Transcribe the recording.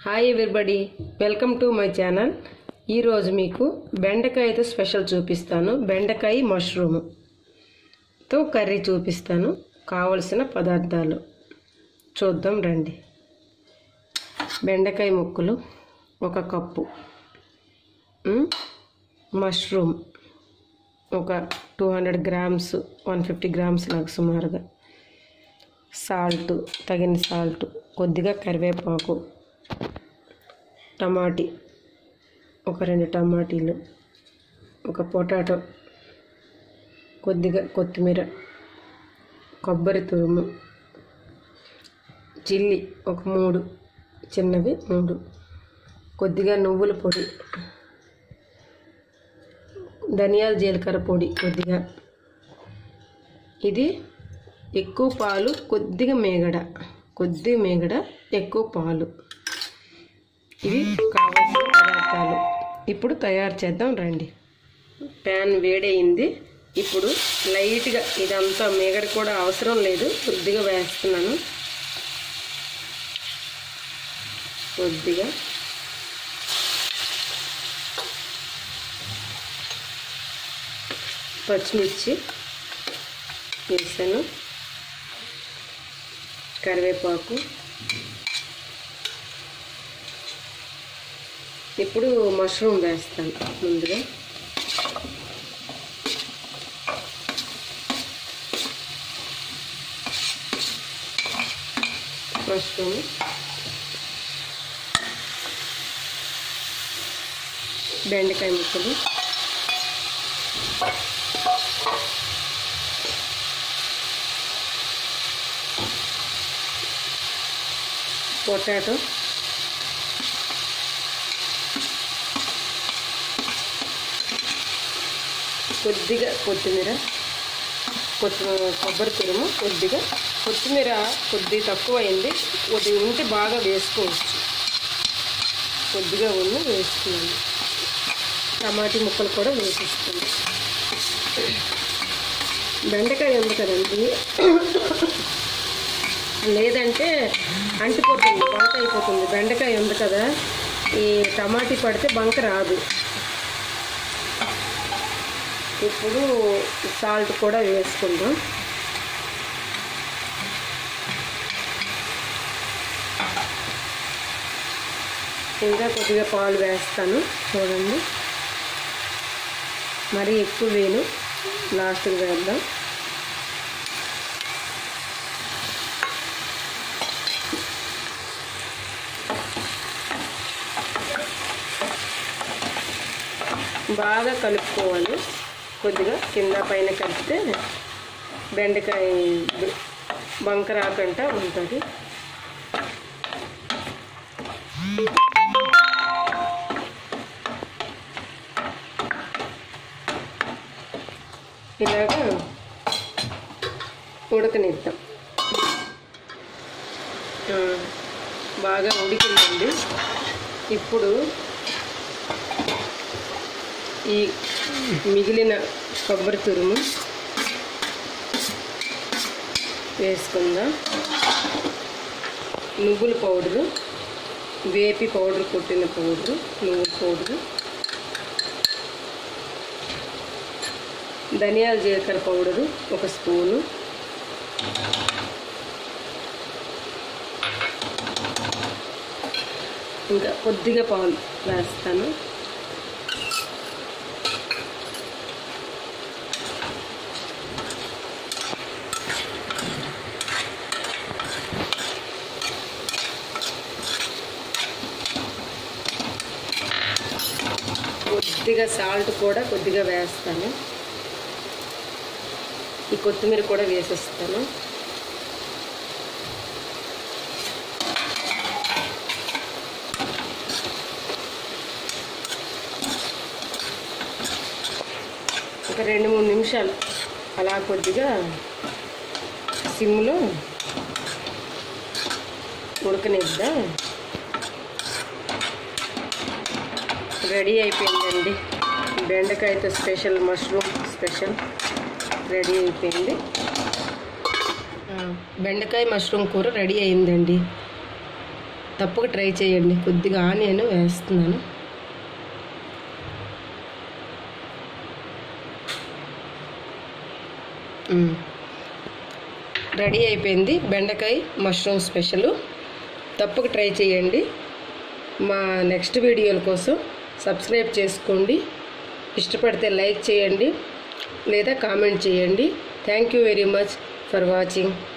Hi everybody welcome to my channel ఈరోజు మీకు బెండకాయతో special చూపిస్తాను బెండకాయ మష్రూమ్ తో కర్రీ చూపిస్తాను కావలసిన పదార్థాలు చూద్దాం రండి బెండకాయ ముక్కలు ఒక కప్పు ఉమ్, మష్రూమ్ ఒక two hundred grams one fifty grams నాకు సుమారుగా సాల్ట్ తగిన సాల్ట్ కొద్దిగా కరివేపాకు టమాటీ ఒక రెండు టమాటీలు ఒక పొటాటో కొద్దిగా కొత్తిమీర కొబ్బరి తురుము చిల్లీ ఒక మూడు చిన్నవి మూడు కొద్దిగా నువ్వుల పొడి ధనియాల జీలకర్ర పొడి కొద్దిగా ఇది ఎక్కువ పాలు కొద్దిగా మేగడ కొద్దిగా మేగడ ఎక్కువ పాలు ఇవి కావాల్సిన పదార్థాలు ఇప్పుడు తయారు చేద్దాం రండి ప్యాన్ వేడయింది ఇప్పుడు లైట్గా ఇదంతా మేగడ కూడా అవసరం లేదు కొద్దిగా వేస్తున్నాను కొద్దిగా పచ్చిమిర్చి వేసాను కరివేపాకు ఇప్పుడు మష్రూమ్ వేస్తాను ముందుగా మష్రూమ్ బెండకాయ ముక్కలు పొటాటో కొద్దిగా కొత్తిమీర కొత్తి కొబ్బరి తురుము కొద్దిగా కొత్తిమీర కొద్దిగా తక్కువ అయింది కొద్దిగా ఉంటే బాగా వేసుకోవచ్చు కొద్దిగా ఉన్న వేసుకున్నాను టమాటీ ముక్కలు కూడా వేసిస్తుంది బెండకాయ ఉంది కదండి లేదంటే అంటిపోతుంది బంక అయిపోతుంది బెండకాయ ఉంది కదా ఈ టమాటీ పడితే బంక రాదు ఇప్పుడు సాల్ట్ కూడా వేసుకుందాం ఇంకా కొద్దిగా పాలు వేస్తాను చూడండి మరీ ఎక్కువ వేను లాస్ట్కి వేద్దాం బాగా కలుపుకోవాలి కొద్దిగా కింద పైన కలిపితే బెండకాయ బంక రాకుండా ఉంటుంది ఇలాగా ఉడకనిద్దాం ఆ, బాగా ఉడికిందండి ఇప్పుడు ఈ మిగిలిన కొబ్బరి తురుము వేసుకుందాం నువ్వుల పౌడరు వేపి పౌడర్ కొట్టిన పౌడరు నువ్వుల పౌడరు ధనియాల జీలకర్ర పౌడరు ఒక స్పూను ఇంకా కొద్దిగా పాలు వేస్తాను కొద్దిగా సాల్ట్ కూడా కొద్దిగా వేస్తాను ఈ కొత్తిమీర కూడా వేసేస్తాను ఒక రెండు మూడు నిమిషాలు అలా కొద్దిగా సిమ్లో ఉడకనిద్దా రెడీ అయిపోయిందండి బెండకాయతో స్పెషల్ మష్రూమ్ స్పెషల్ రెడీ అయిపోయింది ఆ, బెండకాయ మష్రూమ్ కూర రెడీ అయిందండి తప్పక ట్రై చేయండి కొద్దిగా ఆనియన్ వేస్తున్నాను మ్మ్. రెడీ అయిపోయింది బెండకాయ మష్రూమ్ స్పెషల్ తప్పక ట్రై చేయండి మా నెక్స్ట్ వీడియోల కోసం సబ్స్క్రైబ్ చేసుకోండి ఇష్టపడితే లైక్ చేయండి లేదా కామెంట్ చేయండి thank you very much for watching